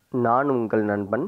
நான் உங்கள் நண்பன்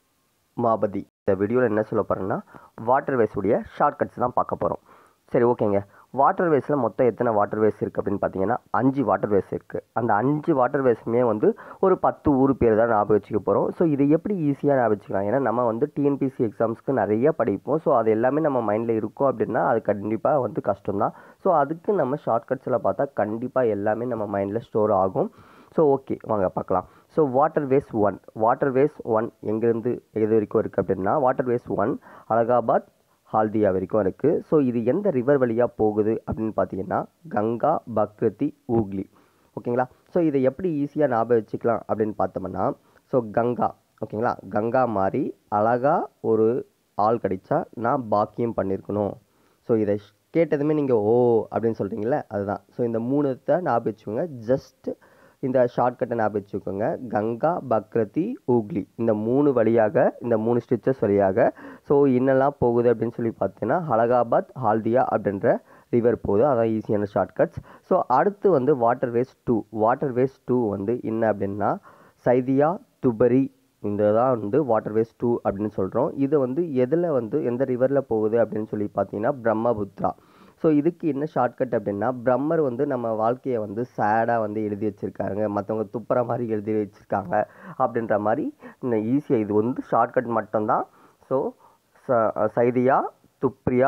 மாபதி இந்த வீடியோவில் என்ன சொல்ல போகிறேன்னா வாட்டர் வேஸுடைய ஷார்ட்கட்ஸ் தான் பார்க்க போகிறோம் சரி ஓகேங்க வாட்டர் வேஸில் மொத்தம் எத்தனை வாட்டர் வேஸ் இருக்குது அப்படின்னு பார்த்தீங்கன்னா அஞ்சு வாட்டர் வேஸ் இருக்குது அந்த அஞ்சு வாட்டர் வேஸுமே வந்து ஒரு பத்து ஊர் பேர் தான் ஞாபகம் வச்சுக்க போகிறோம் ஸோ இதை எப்படி ஈஸியாக ஞாபகம் வச்சுக்கலாம் ஏன்னா நம்ம வந்து டிஎன்பிசி எக்ஸாம்ஸ்க்கு நிறைய படிப்போம் ஸோ அது எல்லாமே நம்ம மைண்டில் இருக்கும் அப்படின்னா அது கண்டிப்பாக வந்து கஷ்டம்தான் ஸோ அதுக்கு நம்ம ஷார்ட்கட்ஸில் பார்த்தா கண்டிப்பாக எல்லாமே நம்ம மைண்டில் ஸ்டோர் ஆகும் ஸோ ஓகே வாங்க பார்க்கலாம் so waterways one waterways one எங்கேருந்து எது வரைக்கும் இருக்குது அப்படின்னா waterways one Allahabad Haldia வரைக்கும் இருக்குது ஸோ இது எந்த ரிவர் வழியாக போகுது அப்படின்னு பார்த்தீங்கன்னா கங்கா பக்ரதி ஊக்லி ஓகேங்களா ஸோ இதை எப்படி ஈஸியாக ஞாபகம் வச்சுக்கலாம் அப்படின்னு பார்த்தோம்னா ஸோ கங்கா ஓகேங்களா கங்கா மாதிரி அழகாக ஒரு ஆள் கிடைச்சா நான் பாக்கியம் பண்ணியிருக்கணும் ஸோ இதை கேட்டதுமே நீங்கள் ஓ அப்படின்னு சொல்கிறீங்களே அதுதான் ஸோ இந்த மூணுத்தை ஞாபகம் வச்சுக்கோங்க ஜஸ்ட் இந்த ஷார்ட்கட்டை ஞாபகம் வச்சுக்கோங்க கங்கா பக்ரதி ஊக்லி இந்த மூணு வழியாக இந்த மூணு ஸ்டிச்சஸ் வழியாக ஸோ என்னெல்லாம் போகுது அப்படின்னு சொல்லி பார்த்தீங்கன்னா அலகாபாத் ஹால்தியா அப்படின்ற ரிவர் போகுது அதான் ஈஸியான ஷார்ட்கட்ஸ் ஸோ அடுத்து வந்து waterways two waterways two வந்து என்ன அப்படின்னா சைதியா துபரி இந்த தான் வந்து வாட்டர் வேஸ் டூ அப்படின்னு சொல்கிறோம் இது வந்து எதில் வந்து எந்த ரிவரில் போகுது அப்படின்னு சொல்லி பார்த்தீங்கன்னா பிரம்மபுத்ரா ஸோ இதுக்கு என்ன ஷார்ட்கட் அப்படின்னா பிரம்மர் வந்து நம்ம வாழ்க்கையை வந்து சேடாக வந்து எழுதி வச்சுருக்காங்க மற்றவங்க துப்புற மாதிரி எழுதி வச்சுருக்காங்க அப்படின்ற மாதிரி இந்த ஈஸியாக இது வந்து ஷார்ட்கட் மட்டும்தான் ஸோ ச சைதியா துப்ரியா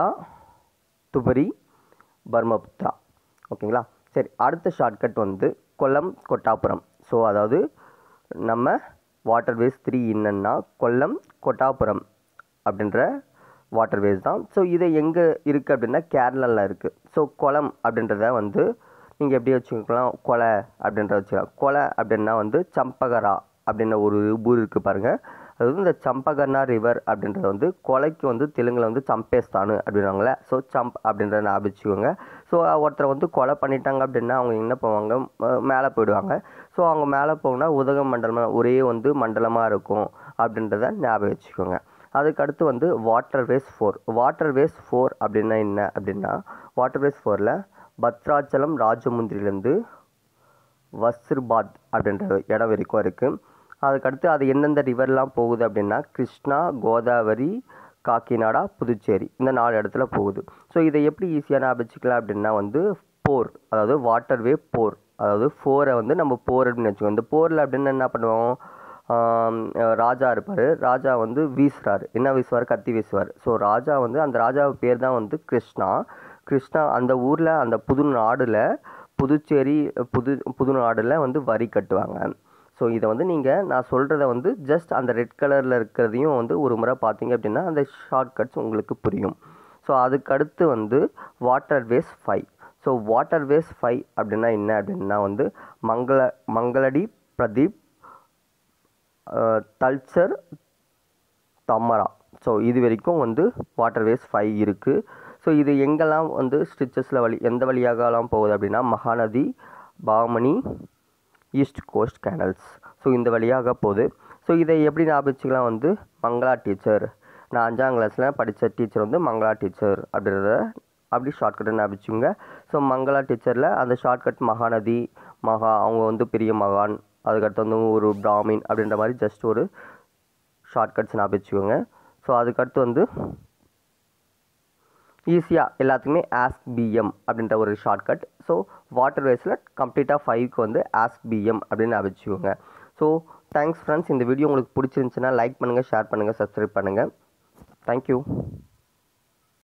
துபரி பர்மபுத்ரா ஓகேங்களா சரி அடுத்த ஷார்ட்கட் வந்து கொல்லம் கொட்டாப்புரம் ஸோ அதாவது நம்ம வாட்டர் வேஸ் த்ரீ என்னன்னா கொல்லம் கொட்டாப்புரம் அப்படின்ற வாட்டர் வேஸ் தான் ஸோ இது எங்கே இருக்குது அப்படின்னா கேரளாவில் இருக்குது ஸோ குளம் அப்படின்றத வந்து நீங்கள் எப்படி வச்சுக்கலாம் கொலை அப்படின்ற வச்சுக்கலாம் கொலை அப்படின்னா வந்து சம்பகரா அப்படின்ற ஒரு ஊர் இருக்குது பாருங்கள் அது வந்து இந்த சம்பகர்ணா ரிவர் அப்படின்றது வந்து கொலைக்கு வந்து தெலுங்கில் வந்து சம்பேஸ்தானு அப்படின்றாங்களே ஸோ சம்ப் அப்படின்றத ஞாபகம் வச்சுக்கோங்க ஸோ ஒருத்தரை வந்து கொலை பண்ணிட்டாங்க அப்படின்னா அவங்க என்ன பண்ணுவாங்க மேலே போயிடுவாங்க ஸோ அவங்க மேலே போகணுன்னா உதக மண்டலம் ஒரே வந்து மண்டலமாக இருக்கும் அப்படின்றத ஞாபகம் வச்சுக்கோங்க அதுக்கு அடுத்து வந்து waterways four waterways four அப்படின்னா என்ன அப்படின்னா வாட்டர் வேஸ் ஃபோரில் பத்ராச்சலம் ராஜமுந்திரிலேருந்து வஸ்திர்பாத் அப்படின்ற இடம் வரைக்கும் இருக்குது அதுக்கடுத்து அது எந்தெந்த ரிவர்லாம் போகுது அப்படின்னா கிருஷ்ணா கோதாவரி காக்கிநாடா புதுச்சேரி இந்த நாலு இடத்துல போகுது ஸோ இதை எப்படி ஈஸியாக ஞாபகம் வச்சுக்கலாம் அப்படின்னா வந்து போர் அதாவது வாட்டர் வே போர் அதாவது ஃபோரை வந்து நம்ம போர் அப்படின்னு வச்சுக்கோங்க இந்த போரில் அப்படின்னு என்ன பண்ணுவோம் ராஜா இருப்பார் ராஜா வந்து வீசுறாரு என்ன வீசுவார் கத்தி வீசுவார் ஸோ ராஜா வந்து அந்த ராஜா பேர் தான் வந்து கிருஷ்ணா கிருஷ்ணா அந்த ஊரில் அந்த புது நாடில் புதுச்சேரி புது புது நாடில் வந்து வரி கட்டுவாங்க ஸோ இதை வந்து நீங்கள் நான் சொல்கிறத வந்து ஜஸ்ட் அந்த ரெட் கலரில் இருக்கிறதையும் வந்து ஒரு முறை பார்த்தீங்க அப்படின்னா அந்த ஷார்ட்கட்ஸ் உங்களுக்கு புரியும் ஸோ அதுக்கு அடுத்து வந்து waterways five so waterways five அப்படின்னா என்ன அப்படின்னா வந்து மங்கள மங்களடி பிரதீப் தல்சர் தம்மரா ஸோ இது வரைக்கும் வந்து வாட்டர் வேஸ் ஃபைவ் இருக்குது ஸோ இது எங்கெல்லாம் வந்து ஸ்டிச்சஸில் வழி எந்த வழியாகலாம் போகுது அப்படின்னா Mahanadi Brahmani east coast canals so இந்த வழியாக போகுது ஸோ இதை எப்படி ஞாபகம் வச்சுக்கலாம் வந்து மங்களா டீச்சர் நான் அஞ்சாம் கிளாஸில் படித்த டீச்சர் வந்து மங்களா டீச்சர் அப்படின்றத அப்படி ஷார்ட்கட்டை ஞாபகம் வச்சுக்கோங்க ஸோ மங்களா டீச்சரில் அந்த ஷார்ட்கட் மகாநதி மகா அவங்க வந்து பெரிய மகான் அதுக்கடுத்து வந்து ஒரு பிராமின் அப்படின்ற மாதிரி ஜஸ்ட் ஒரு ஷார்ட்கட்ஸ் ஞாபகம் வச்சுக்கோங்க ஸோ அதுக்கடுத்து வந்து ஈஸியாக எல்லாத்துக்குமே ஆஸ்க் பிஎம் அப்படின்ற ஒரு ஷார்ட்கட் ஸோ வாட்டர் வேஸில் கம்ப்ளீட்டாக ஃபைவ்க்கு வந்து ஆஸ்க் பிஎம் அப்படின்னு ஞாபகம் வச்சுக்கோங்க ஸோ தேங்க்ஸ் ஃப்ரெண்ட்ஸ் இந்த வீடியோ உங்களுக்கு பிடிச்சிருந்துச்சுன்னா லைக் பண்ணுங்கள் ஷேர் பண்ணுங்கள் சப்ஸ்கிரைப் பண்ணுங்கள் தேங்க்யூ